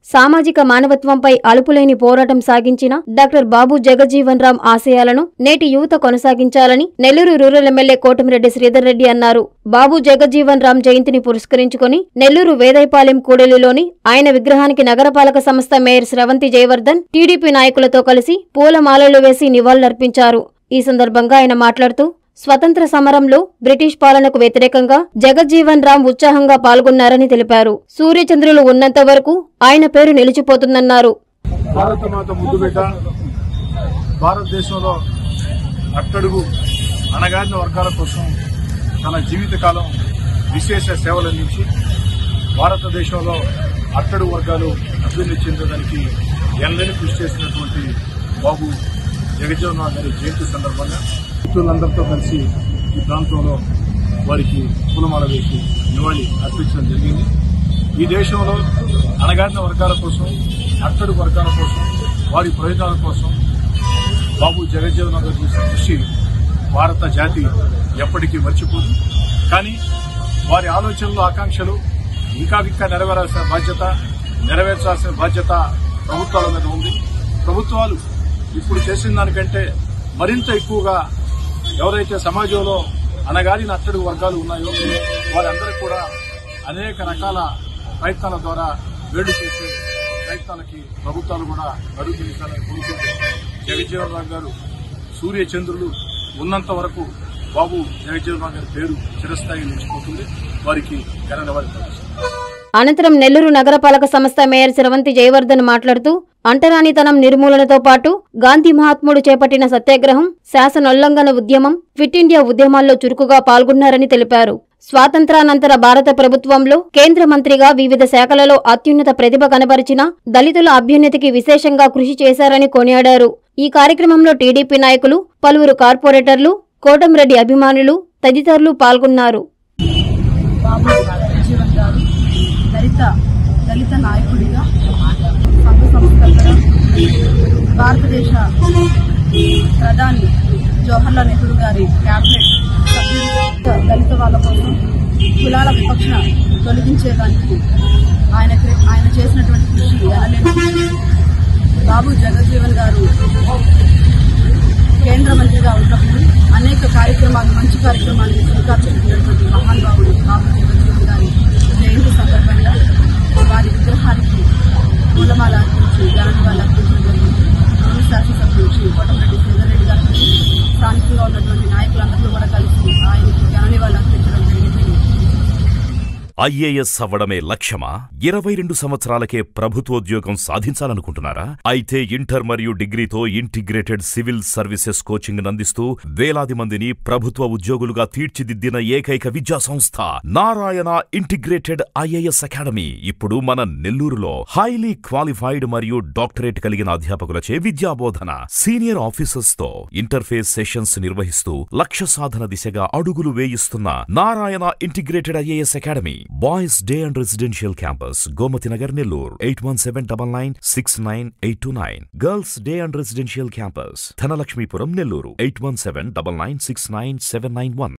సామాజిక మానవత్వంపై అలుపులేని పోరాటం సాగించిన డాక్టర్ బాబు జగజ్జీవన్ రామ్ ఆశయాలను నేటి యువత కొనసాగించాలని నెల్లూరు రూరల్ ఎమ్మెల్యే కోటమిరెడ్డి శ్రీధర్ రెడ్డి అన్నారు బాబు జగజ్జీవన్ రామ్ జయంతిని పురస్కరించుకొని నెల్లూరు వేదైపాలెం కూడలిలోని ఆయన విగ్రహానికి నగరపాలక సంస్థ మేయర్ స్రవంతి జయవర్ధన్ టీడీపీ నాయకులతో కలిసి పూలమాలలు వేసి నివాళులర్పించారు ఈ సందర్భంగా ఆయన మాట్లాడుతూ స్వతంత్ర సమరంలో బ్రిటిష్ పాలనకు వ్యతిరేకంగా జగజ్జీవన్ రామ్ ఉత్సాహంగా పాల్గొన్నారని తెలిపారు సూర్యచంద్రులు ఉన్నంత వరకు ఆయన పేరు నిలిచిపోతుందన్నారు భారత మాత ముద్దుబిడ్డ భారతదేశంలో అట్టడుగు అణగారిన వర్గాల కోసం తన జీవితకాలం విశేష సేవలందించి భారతదేశంలో అట్టడుగు వర్గాలు అభివృద్ధి చెందడానికి ఎనలేని కృషి చేసినటువంటి బాబు జగజ్జీవన్ రావు గారి జయంతి సందర్భంగా మిత్రులందరితో కలిసి ఈ ప్రాంతంలో వారికి పూలమాల వేసి నివాళి అర్పించడం జరిగింది ఈ దేశంలో అణగారిన వర్గాల కోసం అట్టడుగు వర్గాల కోసం వారి ప్రయోజనాల కోసం బాబు జగజ్జీవన్ రావు గారు చేసిన కృషి భారత జాతి ఎప్పటికీ మర్చిపోదు కానీ వారి ఆలోచనలు ఆకాంక్షలు ఇంకా ఇంకా నెరవేరాల్సిన బాధ్యత నెరవేర్చాల్సిన బాధ్యత ప్రభుత్వాల మీద ఉంది ప్రభుత్వాలు ఇప్పుడు చేసిన దానికంటే మరింత ఎక్కువగా ఎవరైతే సమాజంలో అనగారిన అట్టడుగు వర్గాలు ఉన్నాయో వారందరూ కూడా అనేక రకాల ప్రయత్నాల ద్వారా వేడు చేసే ప్రయత్నాలకి ప్రభుత్వాలు కూడా అడుగు తీశాలని కోరుకుంటూ జగజ్జీవన్ రావు గారు సూర్య చంద్రులు ఉన్నంత వరకు బాబు జగజ్జీవన్ రావు గారి పేరు చిరస్థాయి నిలిచిపోతుంది వారికి ఘన నివాళి ప్రదర్శిస్తారు అనంతరం నెల్లూరు నగరపాలక సంస్థ మేయర్ స్రవంతి జయవర్ధన్ మాట్లాడుతూ అంటరానితనం నిర్మూలనతో పాటు గాంధీ మహాత్ముడు చేపట్టిన సత్యాగ్రహం శాసనోల్లంఘన ఉద్యమం క్విట్ ఇండియా ఉద్యమాల్లో చురుకుగా పాల్గొన్నారని తెలిపారు స్వాతంత్రానంతర భారత ప్రభుత్వంలో కేంద్ర మంత్రిగా వివిధ శాఖలలో అత్యున్నత ప్రతిభ కనబరిచిన దళితుల అభ్యున్నతికి విశేషంగా కృషి చేశారని కొనియాడారు ఈ కార్యక్రమంలో టీడీపీ నాయకులు పలువురు కార్పొరేటర్లు కోటంరెడ్డి అభిమానులు తదితరులు పాల్గొన్నారు బాబు జీవన్ గారు దళిత దళిత నాయకుడిగా సంఘ సంస్కర్తగా భారతదేశ ప్రధాని జవహర్లాల్ నెహ్రూ గారి క్యాబినెట్ సభ్యుడిగా దళిత వాళ్ళ కోసం కులాల వివక్ష తొలగించేదానికి ఆయన ఆయన చేసినటువంటి కృషి ఎనలేని బాబు జగజ్జీవన్ గారు కేంద్ర మంత్రిగా ఉన్నప్పుడు అనేక కార్యక్రమాలు మంచి కార్యక్రమాలు శ్రీకారం చుట్టినటువంటి మహానుభావుడు బాబు జగజ్జీవన్ గారి జయంతి సందర్భంగా వారి విగ్రహానికి పూలమాల అర్పించి ఘననివాళులు అర్పించడం జరిగింది ఈ శాసనసభ్యులు శ్రీ కోటమిరెడ్డి శ్రీధర్రెడ్డి గారు స్థానికంగా ఉన్నటువంటి నాయకులందరూ కూడా కలిసి ఆయనకి ఘననివాళులు అర్పించడం జరిగింది ఐఏఎస్ అవ్వడమే లక్ష్యమా ఇరవై రెండు సంవత్సరాలకే ప్రభుత్వోద్యోగం సాధించాలనుకుంటున్నారా అయితే ఇంటర్ మరియు డిగ్రీతో ఇంటిగ్రేటెడ్ సివిల్ సర్వీసెస్ కోచింగ్ అందిస్తూ వేలాది మందిని ప్రభుత్వ ఉద్యోగులుగా తీర్చిదిద్దిన ఏకైక విద్యా సంస్థ నారాయణ ఇంటిగ్రేటెడ్ ఐఏఎస్ అకాడమీ ఇప్పుడు మన నెల్లూరులో హైలీ క్వాలిఫైడ్ మరియు డాక్టరేట్ కలిగిన అధ్యాపకులచే విద్యాబోధన సీనియర్ ఆఫీసర్స్ తో ఇంటర్ఫేస్ సెషన్స్ నిర్వహిస్తూ లక్ష్య సాధన దిశగా అడుగులు వేయిస్తున్న Narayana integrated IAS academy boys day and residential campus Gomathi Nagar Nellore eight one seven double nine six nine eight two nine girls day and residential campus Dhanalakshmipuram Nellore eight one seven double nine six nine seven nine one